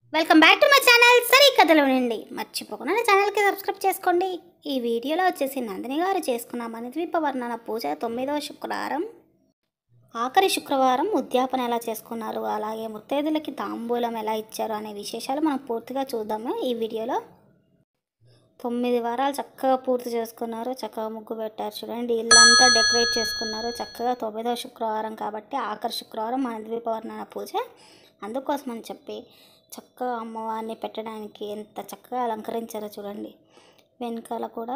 welcome back to my channel సరే కథలు వినండి మర్చిపోకుండా నా ఛానల్కి సబ్స్క్రైబ్ చేసుకోండి ఈ వీడియోలో వచ్చేసి నందిని గారు చేసుకున్న మణిద్వీప వర్ణన పూజ తొమ్మిదవ శుక్రవారం ఆఖరి శుక్రవారం ఉద్యాపన ఎలా చేసుకున్నారు అలాగే ముత్తైదులకి తాంబూలం ఎలా ఇచ్చారు అనే విశేషాలు మనం పూర్తిగా చూద్దాము ఈ వీడియోలో తొమ్మిది వారాలు చక్కగా పూర్తి చేసుకున్నారు చక్కగా ముగ్గు పెట్టారు చూడండి ఇల్లంతా డెకరేట్ చేసుకున్నారు చక్కగా తొమ్మిదవ శుక్రవారం కాబట్టి ఆఖరి శుక్రవారం మన ద్వీపవర్ణన పూజ అందుకోసం అని చెప్పి చక్కగా అమ్మవారిని పెట్టడానికి ఎంత చక్కగా అలంకరించారో చూడండి వెనకాల కూడా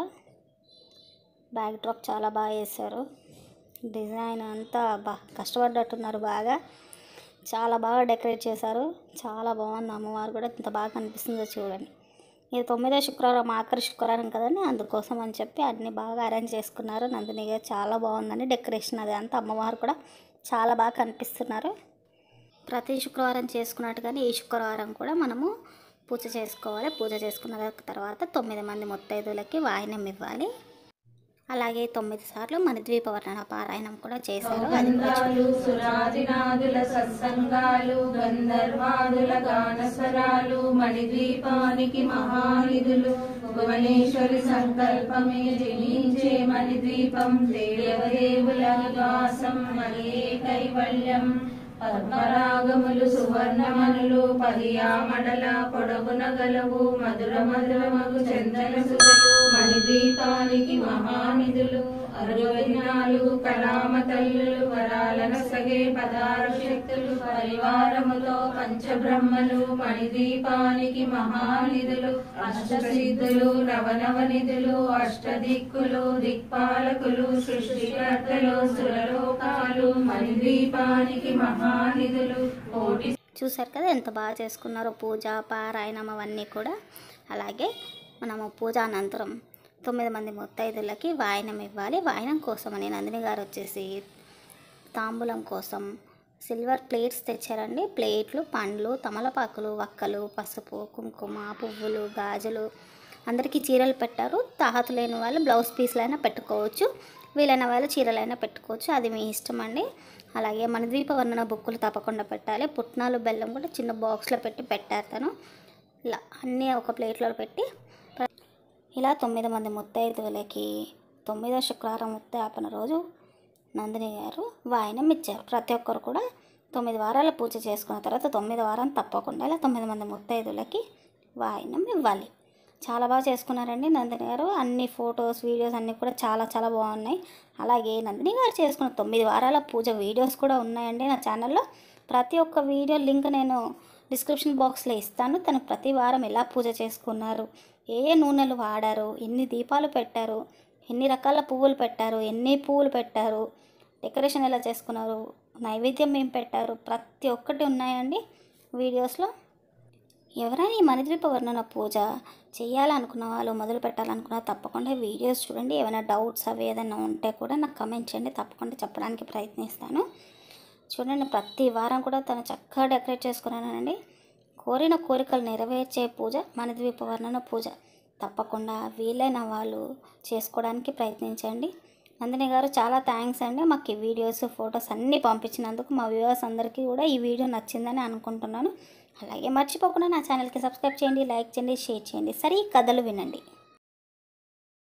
బ్యాక్ డ్రాప్ చాలా బాగా వేశారు డిజైన్ అంతా బా కష్టపడ్డట్టున్నారు బాగా చాలా బాగా డెకరేట్ చేశారు చాలా బాగుంది అమ్మవారు కూడా ఎంత బాగా కనిపిస్తుందో చూడండి ఇది తొమ్మిదో శుక్రవారం ఆఖరి శుక్రవారం కదండి అందుకోసం అని చెప్పి అన్ని బాగా అరేంజ్ చేసుకున్నారు నందిని గారు చాలా బాగుందండి డెకరేషన్ అది అంతా అమ్మవారు కూడా చాలా బాగా కనిపిస్తున్నారు ప్రతి శుక్రవారం చేసుకున్నట్టుగానే ఈ శుక్రవారం కూడా మనము పూజ చేసుకోవాలి పూజ చేసుకున్న తర్వాత తొమ్మిది మంది ముత్తైదులకి వాయినం ఇవ్వాలి అలాగే తొమ్మిది సార్లు మన ద్వీపవర్ణన పారాయణం కూడా చేశారు అది కూడా గంధాలు సురాదినాదుల సత్సంగాలు గంధర్వాదుల గానస్వరాలు మణిద్వీపానికి మహానిధులు భువనేశ్వరి సంకల్పమే జనించే మణిద్వీపం దేవదేవుల నివాసం మణియే కైవల్యం పద్మరాగములు సువర్ణమనులు పదియామడల పొడవున గలవు మధుర మధురమగు చందన సుధలు మణిద్వీపానికి మహానిధులు అరవై నాలుగు కళామ తల్లులు వరాలను సగే పదార శక్తులు పరివారముతో పంచబ్రహ్మలు మణిదీపానికి మహానిధులు అష్టసిద్ధులు నవనవనిధులు అష్టదిక్కులు దిక్పాలకులు సృష్టికర్తలు సురలోకాలు మణిదీపానికి మహానిధులు కోటి చూసారు కదా ఎంత బాగా చేసుకున్నారో పూజ పారాయణం అవన్నీ కూడా అలాగే మనము పూజ అనంతరం తొమ్మిది మంది ముత్తైదులకి వాయనం ఇవ్వాలి వాయనం కోసమని నందిని గారు వచ్చేసి తాంబూలం కోసం సిల్వర్ ప్లేట్స్ తెచ్చారండి ప్లేట్లు పండ్లు తమలపాకులు వక్కలు పసుపు కుంకుమ పువ్వులు గాజులు అందరికీ చీరలు పెట్టారు తాహతు లేని వాళ్ళు బ్లౌజ్ పీస్లైనా పెట్టుకోవచ్చు వీలైన వాళ్ళు చీరలైనా పెట్టుకోవచ్చు అది మీ ఇష్టం అండి అలాగే మన ద్వీపవర్ణన బుక్కులు తప్పకుండా పెట్టాలి పుట్నాలు బెల్లం కూడా చిన్న బాక్స్లో పెట్టి పెట్టారు తను ఇలా అన్నీ ఒక ప్లేట్లో పెట్టి ఇలా తొమ్మిది మంది ముత్తైదువులకి తొమ్మిదో శుక్రవారం ముత్తాపన రోజు నందిని గారు వాయనం ఇచ్చారు ప్రతి ఒక్కరు కూడా తొమ్మిది వారాల పూజ చేసుకున్న తర్వాత తొమ్మిది వారం తప్పకుండా ఇలా తొమ్మిది మంది ముత్తైదులకి వాయనం ఇవ్వాలి చాలా బాగా చేసుకున్నారండి నందిని గారు అన్ని ఫొటోస్ వీడియోస్ అన్నీ కూడా చాలా చాలా బాగున్నాయి అలాగే నందిని గారు చేసుకున్న తొమ్మిది వారాల పూజ వీడియోస్ కూడా ఉన్నాయండి నా ఛానల్లో ప్రతి ఒక్క వీడియో లింక్ నేను డిస్క్రిప్షన్ బాక్స్లో ఇస్తాను తను ప్రతి వారం ఎలా పూజ చేసుకున్నారు ఏ ఏ నూనెలు వాడారు ఎన్ని దీపాలు పెట్టారు ఎన్ని రకాల పువ్వులు పెట్టారు ఎన్ని పువ్వులు పెట్టారు డెకరేషన్ ఎలా చేసుకున్నారు నైవేద్యం ఏం పెట్టారు ప్రతి ఒక్కటి ఉన్నాయండి వీడియోస్లో ఎవరైనా ఈ మణిద్వీప వర్ణన పూజ చేయాలనుకున్న వాళ్ళు మొదలు పెట్టాలనుకున్న తప్పకుండా వీడియోస్ చూడండి ఏమైనా డౌట్స్ అవి ఏదైనా ఉంటే కూడా నాకు కమెంట్ చేయండి తప్పకుండా చెప్పడానికి ప్రయత్నిస్తాను చూడండి ప్రతి వారం కూడా తను చక్కగా డెకరేట్ చేసుకున్నానండి కోరిన కోరికలు నెరవేర్చే పూజ మణిద్వీప వర్ణన పూజ తప్పకుండా వీలైన వాళ్ళు చేసుకోవడానికి ప్రయత్నించండి నందిని గారు చాలా థ్యాంక్స్ అండి మాకు ఈ వీడియోస్ ఫొటోస్ అన్నీ పంపించినందుకు మా వ్యూవర్స్ అందరికీ కూడా ఈ వీడియో నచ్చిందని అనుకుంటున్నాను అలాగే మర్చిపోకుండా నా ఛానల్కి సబ్స్క్రైబ్ చేయండి లైక్ చేయండి షేర్ చేయండి సరే ఈ కథలు వినండి